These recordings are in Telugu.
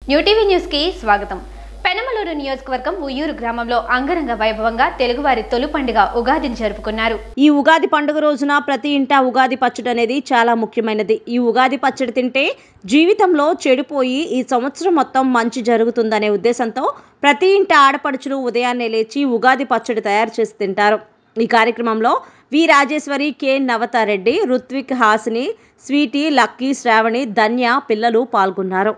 న్యూటీవీ న్యూస్ కి స్వాగతం పెనమలూరు నియోజకవర్గం ఉయ్యూరు గ్రామంలో అంగరంగ వైభవంగా తెలుగువారి తొలి పండుగ ఉగాదిని జరుపుకున్నారు ఈ ఉగాది పండుగ రోజున ప్రతి ఇంటా ఉగాది పచ్చడి అనేది చాలా ముఖ్యమైనది ఈ ఉగాది పచ్చడి తింటే జీవితంలో చెడిపోయి ఈ సంవత్సరం మొత్తం మంచి జరుగుతుందనే ఉద్దేశంతో ప్రతి ఇంట ఆడపడుచులు ఉదయాన్నే లేచి ఉగాది పచ్చడి తయారు చేసి తింటారు ఈ కార్యక్రమంలో వి రాజేశ్వరి కె నవతారెడ్డి రుత్విక్ హాసిని స్వీటీ లక్కీ శ్రావణి ధన్య పిల్లలు పాల్గొన్నారు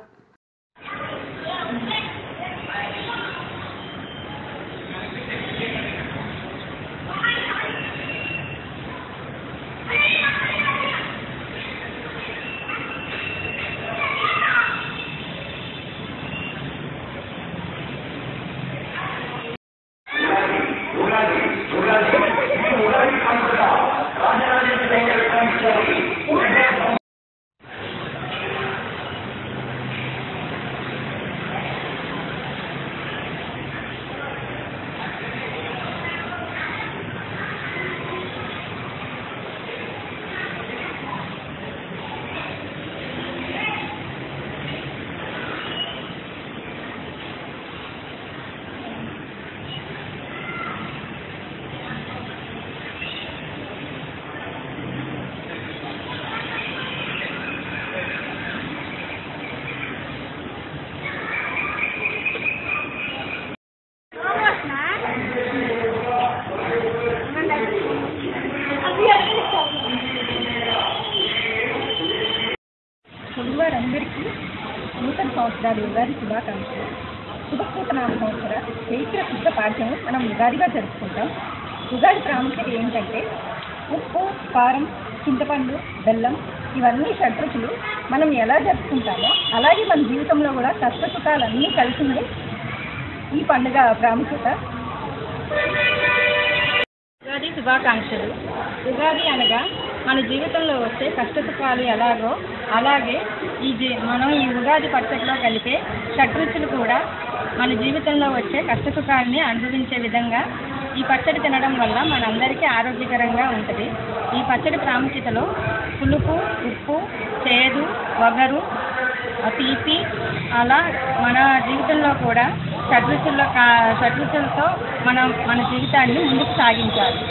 తెలుగువారందరికీ నూతన సంవత్సరాలు ఉగాది శుభాకాంక్షలు శుభకూతనామ సంవత్సర చైత్ర శుద్ధ పాఠ్యం మనం ఉగాదిగా జరుపుకుంటాం ఉగాది ప్రాముఖ్యత ఏంటంటే ఉప్పు కారం చింతపండు బెల్లం ఇవన్నీ షడ్రుచులు మనం ఎలా జరుపుకుంటామో అలాగే మన జీవితంలో కూడా కష్ట సుఖాలన్నీ కలిసింది ఈ పండుగ ప్రాముఖ్యత ఉగాది శుభాకాంక్షలు ఉగాది అనగా మన జీవితంలో వచ్చే కష్టసుఖాలు ఎలాగో అలాగే ఈ జీ మనం ఈ ఉగాది పచ్చడిలో కలిపే షడ్రుచులు కూడా మన జీవితంలో వచ్చే కష్టసుఖాలని అనుభవించే విధంగా ఈ పచ్చడి తినడం వల్ల మనందరికీ ఆరోగ్యకరంగా ఉంటుంది ఈ పచ్చడి ప్రాముఖ్యతలో పులుపు ఉప్పు చేదు వగరు ఆ తీపి అలా మన జీవితంలో కూడా షడ్రుచుల్లో కా షడ్రుచులతో మనం మన జీవితాన్ని ముందుకు సాగించాలి